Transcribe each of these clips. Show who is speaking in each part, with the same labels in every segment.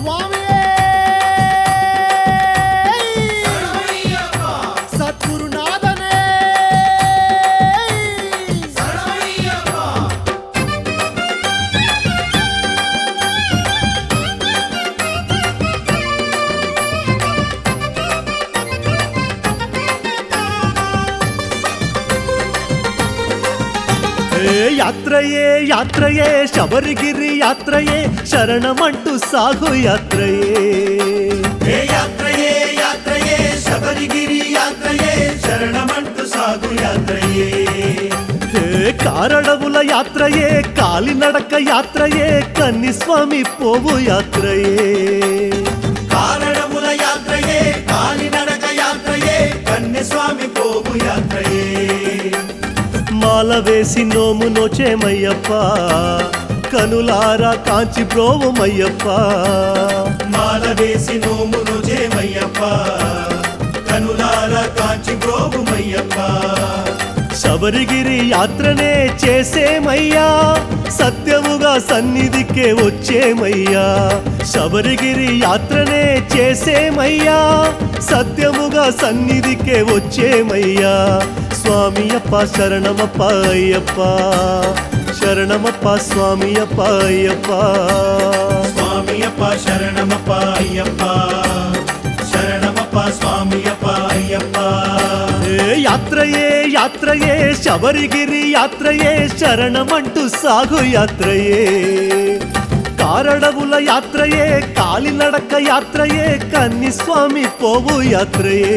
Speaker 1: స్వామి సద్గురునాథనే
Speaker 2: ఏ యాత్రయే యాత్రయే శబరిగిరి యాత్రయే శరణమంటూ సాగు యాత్రయే
Speaker 3: ఏ యాత్రయే యాత్రయే శబరిగిరి యాత్రయే శరణమంటూ సాగు యాత్రయే
Speaker 2: ఏ కారడవుల యాత్రయే కాలినడక యాత్రయే కన్నిస్వామి పోవు యాత్రయే
Speaker 3: కారణముల యాత్రయే కాలినడక యాత్రయే కన్యస్వామి పోగు యాత్రయే
Speaker 2: మాల వేసి నోము నోచేమయ్యప్ప కనులారా కాంచి బ్రోవమయ్యప్ప
Speaker 3: మాల వేసి నోమును చేమయ్యప్ప కనులార కాంచి బ్రోగుమయ్యప్ప
Speaker 2: శబరిగిరి యాత్రనే చేసేమయ్యా సత్యముగా సన్నిధికే వచ్చేమయ్యా శబరిగిరి యాత్రనే చేసేమయ్యా సత్యముగా సన్నిధికే వచ్చేమయ్యా స్వామియప్ప శరణమప్ప అయ్యప్ప శరణమప్ప స్వామియప్ప అయ్యప్ప
Speaker 3: స్వామియప్ప శరణమప్ప అయ్యప్ప శరణమప్ప స్వామియప్ప అయ్యప్ప
Speaker 2: ఏ యాత్రయే యాత్రయే శబరిగిరి యాత్రయే శరణమంటూ సాగు యాత్రయే కారడవుల యాత్రయే కాలినడక యాత్రయే కన్నిస్వామి పోవు యాత్రయే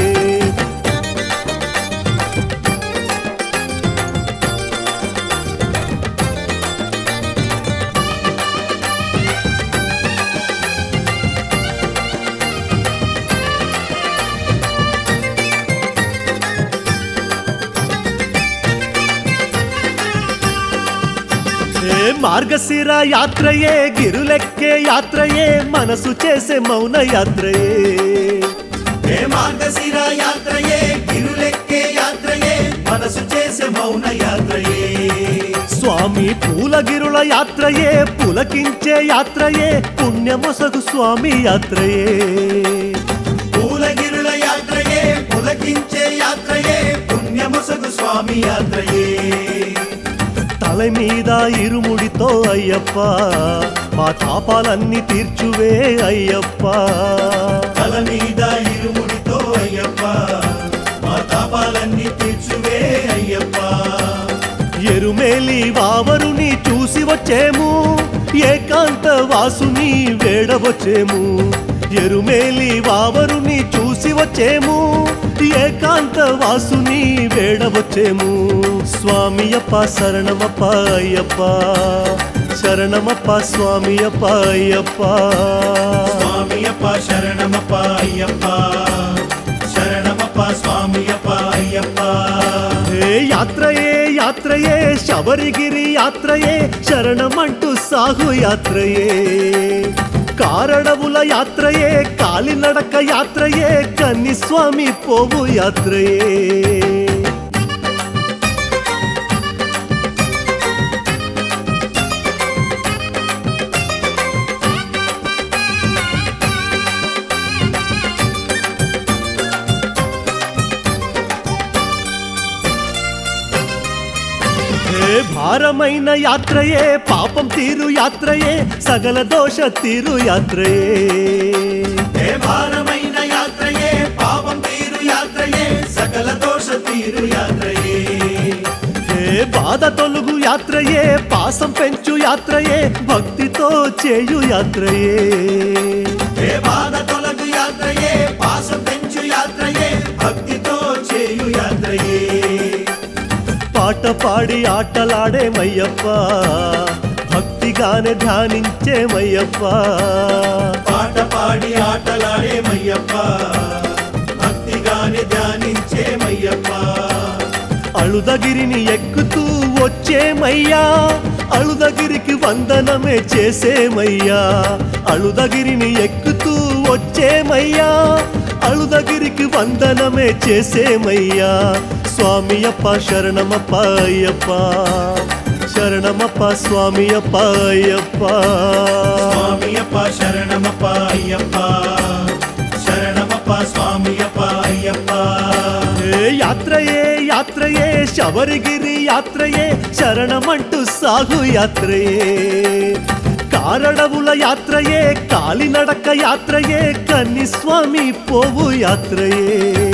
Speaker 2: ఏ మార్గశిర యాత్రయే గిరులెక్కే యాత్రయే మనసు చేసే మౌన యాత్రయే
Speaker 3: ఏ మార్గశిర యాత్రయే గిరులెక్కే యాత్రయే మనసు చేసే మౌన యాత్రయే
Speaker 2: స్వామి పూలగిరుల యాత్రయే పులకించే యాత్రయే పుణ్యమొసగు స్వామి యాత్రయే
Speaker 3: పూలగిరుల యాత్రయే పులకించే యాత్రయే పుణ్యముసగు స్వామి యాత్రయే
Speaker 2: తల మీద ఇరుముడితో అయ్యప్ప మా తాపాలన్నీ తీర్చువే అయ్యప్ప
Speaker 3: తల మీద ఇరుముడితో అయ్యప్ప మా తాపాలన్నీ తీర్చువే అయ్యప్ప
Speaker 2: ఎరుమేలి వావరుని చూసి వచ్చేము ఏకాంత వాసుని వేడవచ్చేము ఎరుమేలి వావరుని చూసి వచ్చేము ఏకాంత వాసుని వేడవచ్చేము స్వామియప్ప శరణమప్ప అయ్యప్ప శరణమప్ప స్వామియప్ప అయ్యప్ప
Speaker 3: స్వామియప్ప శరణమప్ప అయ్యప్ప శరణమప్ప స్వామియప్ప అయ్యప్ప
Speaker 2: ఏ యాత్రయే యాత్రయే శబరిగిరి యాత్రయే శరణమంటూ సాగు యాత్రయే కారడవుల యాత్రయే కాలినడక యాత్రయే కన్నిస్వామి పోవు యాత్రయే ఏ భారమైన యాత్రయే పాపం తీరు యాత్రయే సగల దోష తీరు యాత్రయే
Speaker 3: ఏ భారమైన యాత్రయే పాపం తీరు యాత్రయే సకల దోష తీరు యాత్రయే
Speaker 2: ఏ బాధ తొలుగు యాత్రయే పాసం పెంచు యాత్రయే భక్తితో చేయు యాత్రయే
Speaker 3: ఏ బాధ తొలగు యాత్రయే పాసం పెంచు యాత్రయే భక్తితో చేయు యాత్రయే
Speaker 2: పాట పాడి ఆటలాడేమయ్యప్ప భక్తిగానే ధ్యానించేమయ్యప్ప
Speaker 3: పాట పాడి ఆటలాడేమయ్యప్ప భక్తిగాని ధ్యానించేమయ్యప్ప
Speaker 2: అళుదగిరిని ఎక్కుతూ వచ్చేమయ్యా అళుదగిరికి వందనమే చేసేమయ్యా అళుదగిరిని ఎక్కుతూ వచ్చేమయ్యా అళుదగిరికి వందనమే చేసేమయ్యా స్వామియప్ప శరణమప్ప అయ్యప్ప శరణమప్ప స్వామియప్ప అయ్యప్ప
Speaker 3: స్వామియప్ప శరణమప్ప అయ్యప్ప శరణమప్ప స్వామియప్ప అయ్యప్ప
Speaker 2: ఏ యాత్రయే యాత్రయే శబరిగిరి యాత్రయే శరణమంటూ సాగు యాత్రయే కారడవుల యాత్రయే కాలినడక యాత్రయే కన్ని స్వామి పోవు యాత్రయే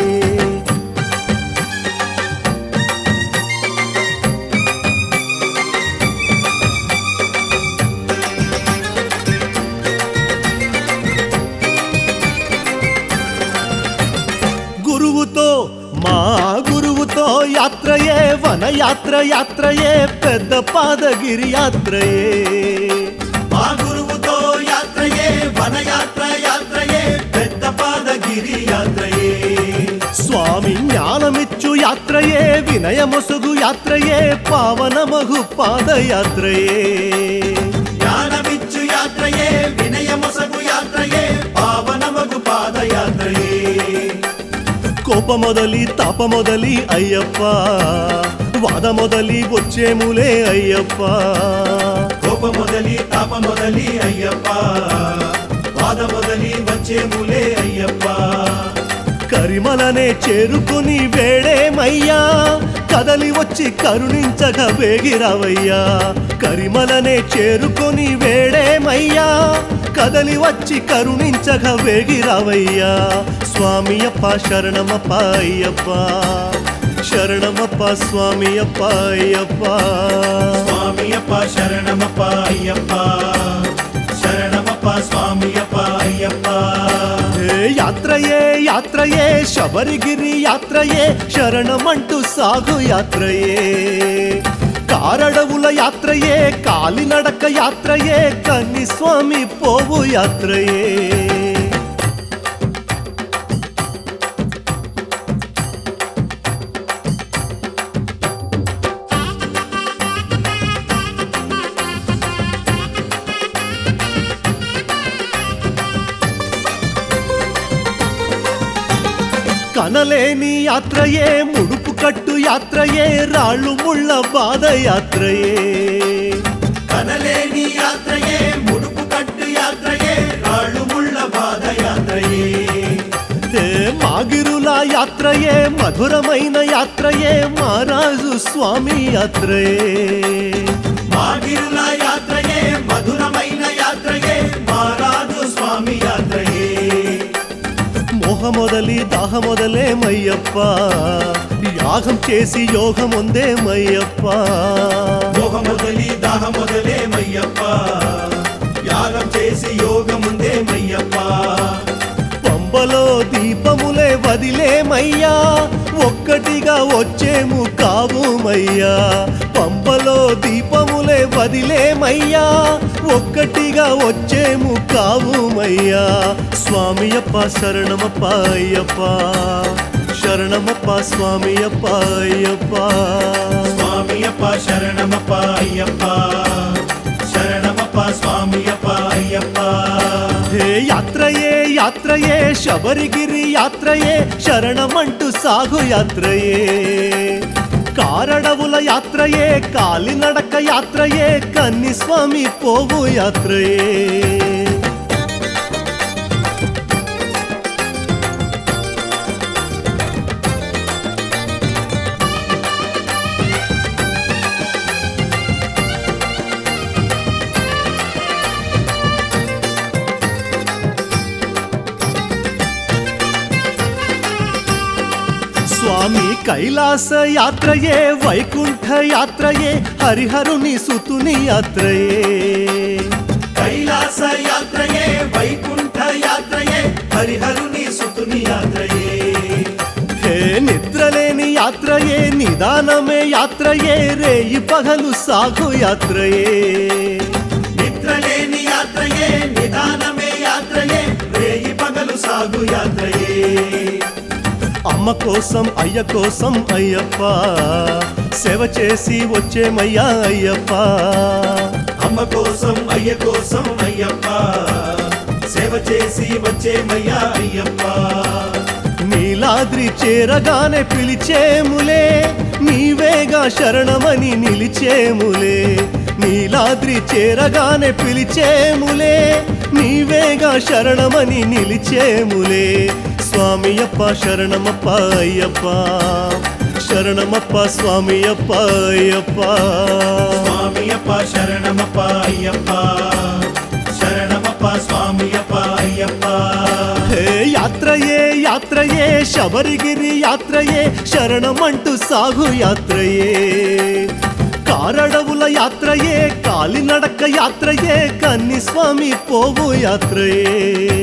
Speaker 2: గురువుతో మా గురువుతో యాత్రయే వన యాత్ర యాత్రయే పెద్ద పాదగిరి యాత్రయే
Speaker 3: మా గురువుతో యాత్రయే వనయాత్ర యాత్రయే పెద్ద పాదగిరి యాత్రయే
Speaker 2: స్వామి జ్ఞానమిచ్చు యాత్రయే వినయమొసుగు యాత్రయే పావనమగు పాదయాత్రయే
Speaker 3: జ్ఞానమిచ్చు యాత్రయే వినయమొసగు యాత్రయే పావనమగు పాదయాత్రయే
Speaker 2: కోపమొదలి తాపమొదలి అయ్యప్ప వాద మొదలి వచ్చేములే అయ్యప్ప
Speaker 3: కోప మొదలి తాప మొదలి అయ్యప్ప వాద మొదలి వచ్చేములే అయ్యప్ప
Speaker 2: కరిమలనే చేరుకుని వేడేమయ్యా కదలి వచ్చి కరుణించగా వేగిరావయ్యా కరిమలనే చేరుకొని వేడేమయ్యా కదలి వచ్చి కరుణించగా వేగిరావయ్యా స్వామియప్ప శరణమప్ప అయ్యప్ప శరణమప్ప స్వామియప్ప అయ్యప్ప
Speaker 3: స్వామియప్ప శరణమప్ప అయ్యప్ప శరణమప్ప స్వామియప్ప అయ్యప్ప
Speaker 2: ఏ యాత్రయే యాత్రయే శబరిగిరి యాత్రయే శరణమంటూ సాగు యాత్రయే కారడవుల యాత్రయే కాలినడక యాత్రయే కన్ని స్వామి పోవు యాత్రయే కనలేని యాత్రయే ముడుపు కట్టు యాత్రయే రాళ్ళు ముళ్ళ బాధ యాత్రయే
Speaker 3: కనలేని యాత్రయే ముడుపు కట్టు యాత్రయే రాళ్ళు ముళ్ళ బాధ యాత్రయే
Speaker 2: ఏ మాగిరుల యాత్రయే మధురమైన యాత్రయే మహారాజు స్వామి యాత్రయే
Speaker 3: మాగిరుల యాత్రయే మధురమైన యాత్రయే మారాజు స్వామి యాత్రయే
Speaker 2: మోహమొదలి దాహమొదలేమయ్యప్ప యాగం చేసి యోగముందేమయ్యప్ప
Speaker 3: మోహ మొదలి దాహ మొదలే మయ్యప్ప యాగం చేసి యోగముందే మయ్యప్ప
Speaker 2: పంబలో దీపములే వదిలేమయ్యా ఒక్కటిగా వచ్చేము కావుమయ్యా పంబలో దీపములే వదిలేమయ్యా ఒక్కటిగా వచ్చేము కావుమయ్యా స్వామియప్ప శరణమప్ప అయ్యప్ప శరణమప్ప స్వామియప్ప అయ్యప్ప
Speaker 3: స్వామియప్ప శరణమప్ప అయ్యప్ప శరణమప్ప స్వామియప్ప అయ్యప్ప
Speaker 2: హే యాత్రయే యాత్రయే శబరిగిరి యాత్రయే శరణమంటూ సాగు యాత్రయే కారడవుల యాత్రయే కాలినడక యాత్రయే కన్ని స్వామి పోవు యాత్రయే స్వామి కైలాస యాత్రయే వైకుంఠ యాత్రయే హరిహరుని సుతుని యాత్రయే
Speaker 3: కైలాస యాత్రయే వైకుంఠ యాత్రయే హరిహరుని సుతుని యాత్రయే
Speaker 2: హే నిద్రలేని యాత్రయే నిదానమే యాత్రయే రేయి పగలు సాగు యాత్రయే
Speaker 3: నిద్రలేని యాత్రయే నిదానమే యాత్రయే రేయి పగలు సాగు యాత్రయే
Speaker 2: అమ్మ కోసం అయ్య కోసం అయ్యప్ప సేవ చేసి వచ్చేమయ్యా అయ్యప్ప
Speaker 3: అమ్మ కోసం అయ్య కోసం అయ్యప్ప సేవ చేసి వచ్చేమయ్యా అయ్యప్ప
Speaker 2: నీలాద్రి చేరగానే పిలిచేములే నీవేగా శరణమని నిలిచేములే నీలాద్రి చేరగానే పిలిచేములే నీవేగా శరణమని నిలిచేములే స్వామియప్ప శరణమప్ప అయ్యప్ప శరణమప్ప స్వామియప్ప అయ్యప్ప
Speaker 3: స్వామియప్ప శరణమప్ప అయ్యప్ప శరణమప్ప స్వామియప్ప అయ్యప్ప
Speaker 2: హే యాత్రయే యాత్రయే శబరిగిరి యాత్రయే శరణమంటూ సాగు యాత్రయే కారడవుల యాత్రయే కాలినడక యాత్రయే కన్ని స్వామి పోవు యాత్రయే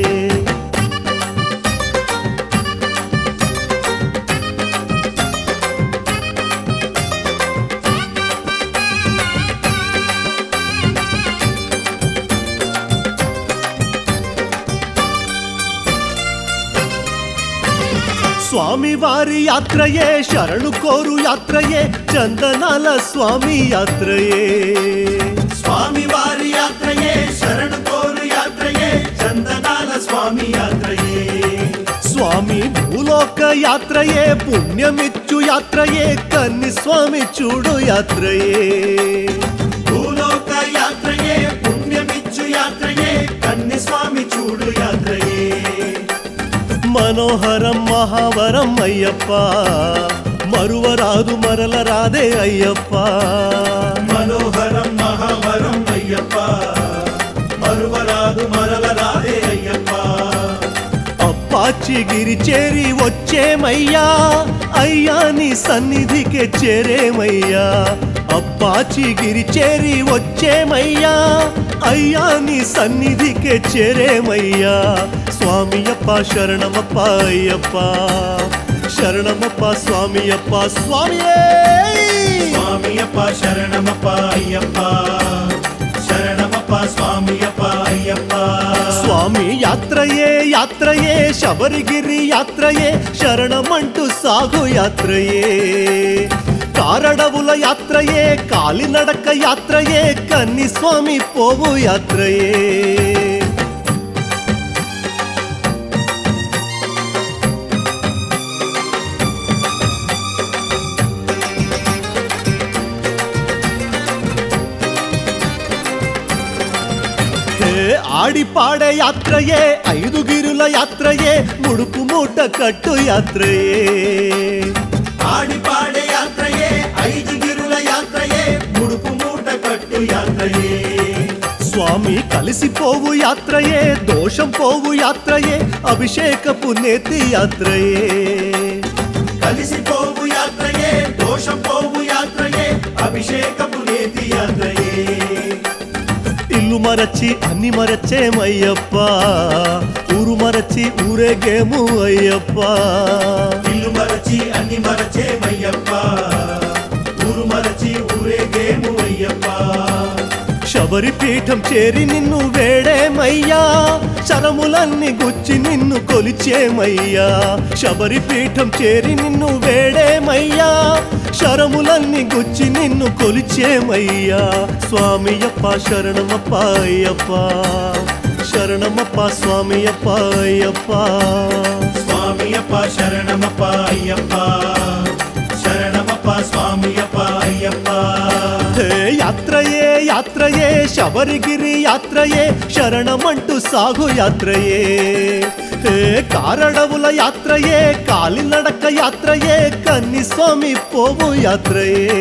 Speaker 2: స్వామి వారి యాత్రయే శరణు కోరు యాత్రయే చందనాల స్వామి యాత్రయే
Speaker 3: స్వామి వారి యాత్రయే శరణు కోరు యాత్రయే చందనాల స్వామి యాత్రయే
Speaker 2: స్వామి భూలోక యాత్రయే పుణ్యమిచ్చు యాత్రయే కన్ని స్వామి చూడు యాత్రయే
Speaker 3: భూలోక యాత్రయే పుణ్యమిచ్చు యాత్రయే కన్ని స్వామి చూడు యాత్రయే
Speaker 2: మనోహరం మహావరం అయ్యప్ప మరువరాదు మరల రాదే అయ్యప్ప
Speaker 3: మనోహరం మహావరం అయ్యప్ప మరువరాదు మరల రాదే అయ్యప్ప
Speaker 2: అప్పాచి గిరి చేరి వచ్చేమయ్యా అయ్యా నీ సన్నిధికే చేరేమయ్యా అప్పాచి గిరి చేరి వచ్చేమయ్యా అయ్యా నీ సన్నిధికే చేరేమయ్యా స్వామియప్ప శరణమప్ప అయ్యప్ప శరణమప్ప స్వామియప్ప స్వామియే
Speaker 3: స్వామియప్ప శరణమప్ప అయ్యప్ప శరణమప్ప స్వామియప్ప అయ్యప్ప
Speaker 2: స్వామి యాత్రయే యాత్రయే శబరిగిరి యాత్రయే శరణమంటూ సాగు యాత్రయే కారడవుల యాత్రయే కాలినడక యాత్రయే కన్ని స్వామి పోవు యాత్రయే హే, ఆడి పాడే యాత్రయే ఐదుగిరుల యాత్రయే ముడుపు మూట కట్టు యాత్రయే
Speaker 3: ఆడి పాడే యాత్రయే ఐదు గిరుల యాత్రయే ముడుపు మూట కట్టు యాత్రయే
Speaker 2: స్వామి కలిసిపోవు యాత్రయే దోషం పోవు యాత్రయే అభిషేకపు నేతి యాత్రయే
Speaker 3: కలిసిపోవు యాత్రయే దోషం పోవు యాత్రయే అభిషేకపు నేతి యాత్రయే
Speaker 2: ఇల్లు మరచి అన్ని మరచేమయ్యప్ప ఊరు మరచి ఊరేగేము అయ్యప్ప
Speaker 3: ఇల్లు మరచి అన్ని మరచేమయ్యప్ప ఊరు మరచి ఊరేగేము అయ్యప్ప
Speaker 2: శబరి పీఠం చేరి నిన్ను వేడేమయ్యా శరములన్నీ గుచ్చి నిన్ను కొలిచేమయ్యా శబరి పీఠం చేరి నిన్ను వేడేమయ్యా శరములన్నీ గుచ్చి నిన్ను కొలిచేమయ్యా స్వామియప్ప శరణమప్ప అయ్యప్ప శరణమప్ప స్వామియప్ప అయ్యప్ప
Speaker 3: స్వామియప్ప శరణమప్ప అయ్యప్ప శరణమప్ప స్వామియప్ప అయ్యప్ప
Speaker 2: హే యాత్రయే యాత్రయే శబరిగిరి యాత్రయే శరణమంటూ సాగు యాత్రయే హే కారడవుల యాత్రయే కాలినడక యాత్రయే కన్ని స్వామి పోవు యాత్రయే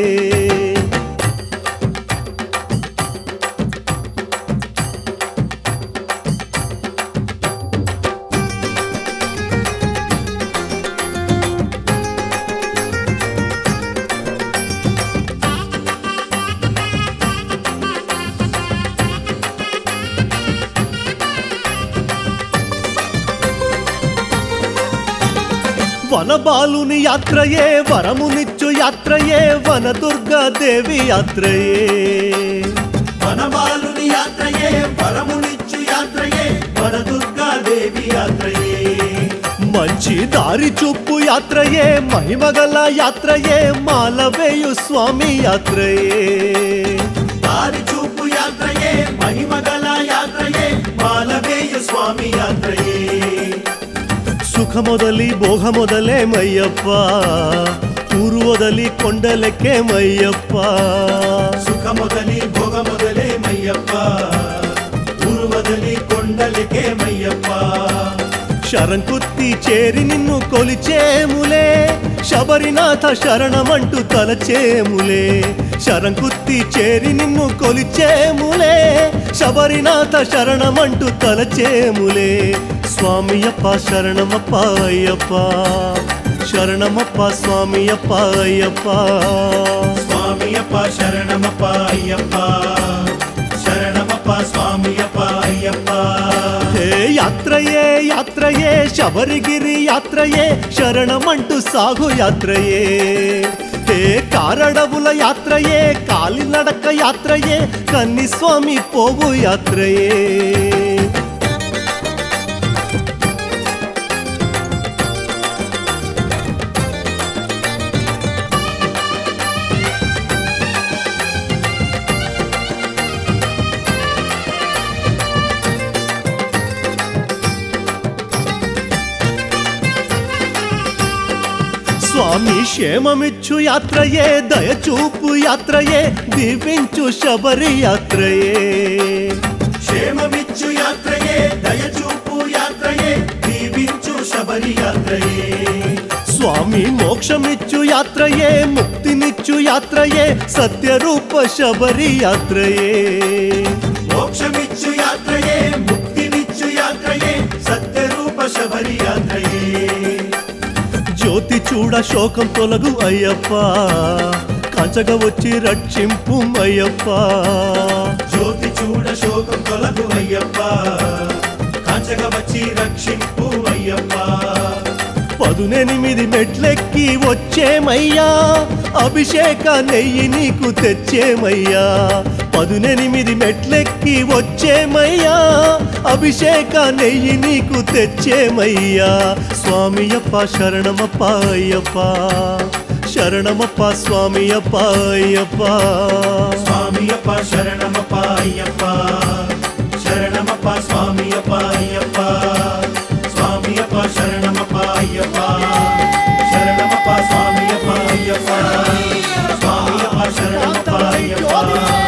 Speaker 2: వనబాలుని యాత్రయే వరమునిచ్చు యాత్రయే వనదుర్గా దేవి యాత్రయే
Speaker 3: వనమాలుని యాత్రయే వరమునిచ్చు యాత్రయే వనదుర్గా దేవి యాత్రయే
Speaker 2: మంచి దారి చూపు యాత్రయే మహిమగల యాత్రయే మాలవేయు స్వామి యాత్రయే
Speaker 3: దారి చూపు యాత్రయే మహిమగల యాత్రయే మాలవేయ స్వామి యాత్రయే
Speaker 2: సుఖమొదలి భోగమొదలేమయ్యప్ప ఊరు వదలి కొండలెక్కేమయ్యప్ప
Speaker 3: సుఖ మొదలి భోగ మొదలే మయ్యప్ప ఊరు వదలి కొండలికే మయ్యప్ప
Speaker 2: శరంకుత్తి చేరి నిన్ను కొలిచేములే శబరినాథ శరణమంటూ తలచేములే శరంకుత్తి చేరి నిన్ను కొలిచేములే శబరినాథ శరణమంటూ తలచేములే స్వామియప్ప శరణమప్ప అయ్యప్ప శరణమప్ప స్వామియప్ప అయ్యప్ప
Speaker 3: స్వామియప్ప శరణమప్ప అయ్యప్ప శరణమప్ప స్వామియప్ప అయ్యప్ప
Speaker 2: హే యాత్రయే యాత్రయే శబరిగిరి యాత్రయే శరణమంటూ సాగు యాత్రయే హే కారడవుల యాత్రయే కాలినడక యాత్రయే కన్ని స్వామి పోవు యాత్రయే స్వామి క్షేమమిచ్చు యాత్రయే దయచూపు యాత్రయే దీవించు శబరి యాత్రయే
Speaker 3: క్షేమమిచ్చు యాత్రయే దయచూపు యాత్రయే దీవించు శబరి యాత్రయే
Speaker 2: స్వామి మోక్షమిచ్చు యాత్రయే ముక్తినిచ్చు యాత్రయే సత్యరూప శబరి యాత్రయే
Speaker 3: మోక్షమిచ్చు యాత్రయే ముక్తినిచ్చు యాత్రయే సత్యరూప శబరి యాత్రయే
Speaker 2: జ్యోతి చూడ శోకం తొలగు అయ్యప్ప కంచగ వచ్చి రక్షింపు అయ్యప్ప
Speaker 3: జ్యోతి చూడ శోకం తొలగు అయ్యప్ప కాంచగ వచ్చి రక్షింపు అయ్యప్ప
Speaker 2: పదునెనిమిది మెట్లెక్కి వచ్చేమయ్యా అభిషేక నెయ్యి నీకు తెచ్చేమయ్యా పదునెనిమిది మెట్లెక్కి వచ్చేమయ్యా అభిషేక నెయ్యి నీకు తెచ్చేమయ్యా స్వామియప్ప శరణమప్ప అయ్యప్ప శరణమప్ప స్వామియప్ప అయ్యప్ప
Speaker 3: స్వామియప్ప శరణమప్ప అయ్యప్ప శరణమప్ప స్వామియప్ప అయ్యప్ప స్వామియప్ప శరణమప్ప అయ్యప్ప శరణమప్ప స్వామియప్ప అయ్యప్ప స్వామియప్ప శరణమప్ప అయ్యప్ప